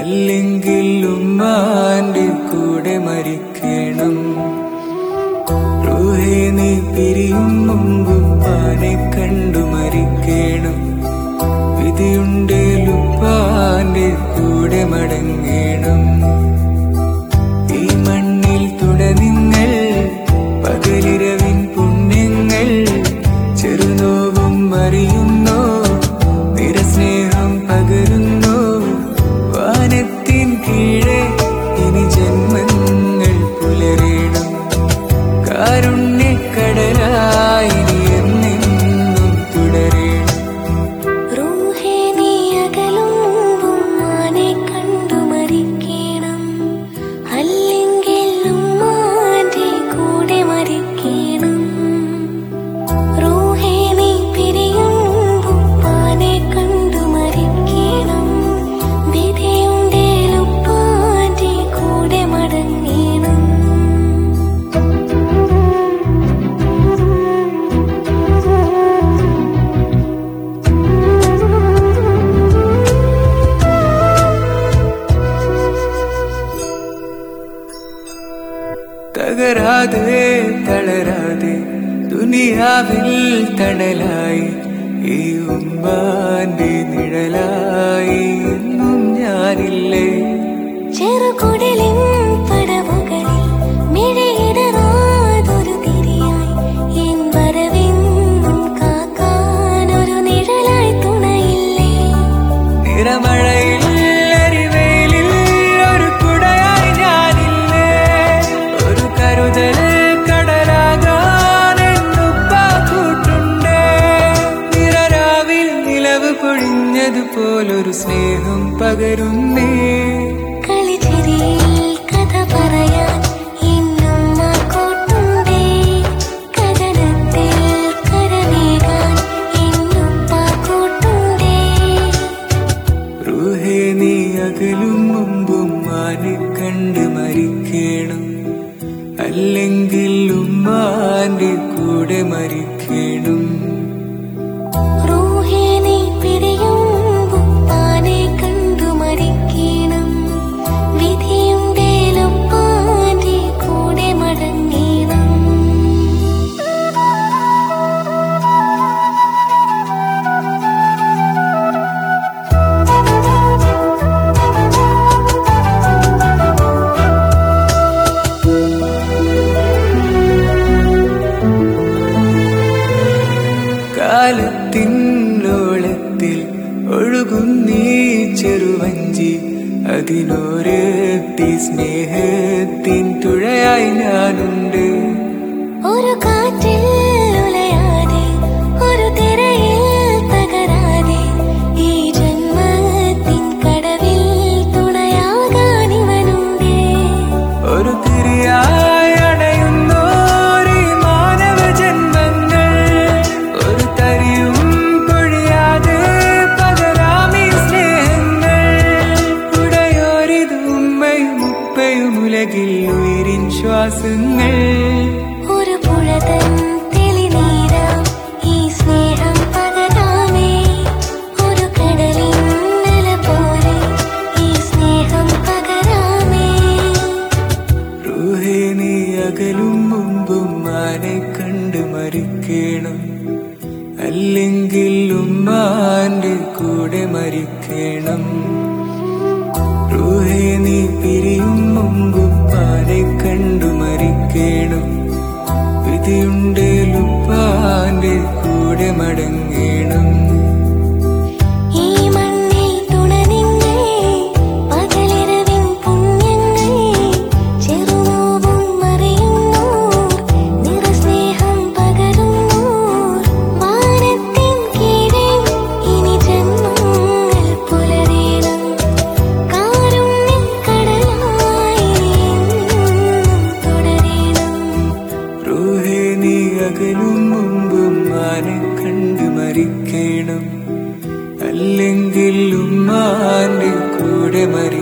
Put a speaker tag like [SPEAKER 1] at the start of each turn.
[SPEAKER 1] അല്ലെങ്കിൽ ഉമ്മാന്റെ കൂടെ മരിക്കണം റൂഹേ നീ പിരിയും മുമ്പ് ഉപ്പാനെ കണ്ടു മരിക്കണം വിധിയുണ്ടേലുപ്പാന്റെ കൂടെ മടങ്ങണം ഈ മണ്ണിൽ തുട നിങ്ങൾ പകലിരവിൻ പുണ്യങ്ങൾ ചെറുനോവും അറിയുന്നോ നിരസ്നേഹം പകരുന്നോ വാനത്തിൻ കീഴെ ഇനി ജന്മങ്ങൾ പുലരേണം കാരുണ്യക്കടലായി നീ എന്നെന്നും തുടരേണം
[SPEAKER 2] റൂഹേ നീ അകലും മുമ്പും മാനെ കണ്ടു മരിക്കണം അല്ലെങ്കിൽ ഉമ്മാന്റെ കൂടെ മരിക്കണം റൂഹേ നീ പിരിയും മുമ്പും മാനെ കണ്ടു മരിക്കണം വിധിയുണ്ടേലുപ്പാന്റെ കൂടെ മടങ്ങണം
[SPEAKER 1] തകരാതെ തളരാതെ ദുനിയാവിൽ തണലായി ഈ ഉമ്മാന്റെ നിഴലായി എന്നും ഞാനില്ലേ
[SPEAKER 2] ചെറുകുടലിൻ പടവുകളിൽ മിഴിയിടറാതൊരു തിരിയായി എൻ വരവെന്നും കാക്കാനൊരു നിഴലായി തുണയില്ലേ
[SPEAKER 1] നിറമഴയിൽ എരിവേലിൽ ഒരു കുടയായി ഞാനില്ലേ ഒരു കരുതൽ കടലാകാൻ എന്നുപ്പാ കൂട്ടുണ്ട് നിറരാവിൽ നിലവ് പൊഴിഞ്ഞതുപോലൊരു സ്നേഹം പകരുന്നേ
[SPEAKER 2] കളിച്ചിരിയിൽ കഥ പറയാൻ എന്നും ആ കൂട്ടുണ്ടേ കഥനത്തിൽ കരനേകാൻ എന്നുപ്പാ കൂട്ടുണ്ടേ
[SPEAKER 1] റൂഹേ നീ അകലും മുമ്പും മാനെ കണ്ട് മരിക്കണം അല്ലെങ്കിൽ ഉമ്മാന്റെ കൂടെ മരിക്കണം
[SPEAKER 2] റൂഹേ നീ പിരിയും മുമ്പും മാനെ കണ്ടു മരിക്കണം വിധിയുണ്ടേലുപ്പാന്റെ കൂടെ മടങ്ങണം
[SPEAKER 1] കാലത്തിനോളത്തിൽ ഒഴുകുന്നീ ചെറുവഞ്ചി അതിനോരത്തി സ്നേഹത്തിൻ തുഴയായി ഞാനുണ്ട്
[SPEAKER 2] ഒരു കാറ്റിൽ ഉലയാതെ ഒരു തിരയിൽ തകരാതെ ഈ ജന്മത്തിൻ കടവിൽ തുണയാകാൻ ഇവനുണ്ടേ
[SPEAKER 1] ഒരു തിരിയായി അണയുന്നോരീ മാനവ ജന്മങ്ങൾ ഒരു തരിയും പൊഴിയാതെ പകരാമീ സ്നേഹങ്ങൾ ഉടയോരിത് ഉമ്മയും ഉപ്പയും ഉലകിൽ ഉയരിൻ ശ്വാസങ്ങൾ
[SPEAKER 2] ഒരു പുഴതൻ തെളിനീരാം ഈ സ്നേഹം പകരാമേ ഒരു കടലിൻ നില പോലെ ഈ സ്നേഹം പകരാമേ
[SPEAKER 1] റൂഹേ നീ അകലും മുമ്പും മാനെ കണ്ട് മരിക്കണം അല്ലെങ്കിൽ ഉമ്മാന്റെ കൂടെ മരിക്കണം റൂഹേ നീ പിരിയും മുമ്പും പാനെ കണ്ടു മരിക്കണം വിധിയുണ്ടേലുപ്പാന്റെ കൂടെ മടങ്ങണം
[SPEAKER 2] ഈ മണ്ണിൽ തുണനിങ്ങൾ പകലിരവിൻ പുണ്യങ്ങൾ ചെറുനോവും അറിയുന്നോർ നിറസ്നേഹം പകരുന്നോർ വാനത്തിൻ കീഴെ ഇനി ജന്മങ്ങൾ പുലരേണം കാരുണ്യക്കടലായി എന്നും തുടരേണം
[SPEAKER 1] റൂഹേ നീ അകലും മുമ്പും മാനെ കണ്ട് മരിക്കണം അല്ലെങ്കിൽ ഉമ്മാന്റെ കൂടെ മരി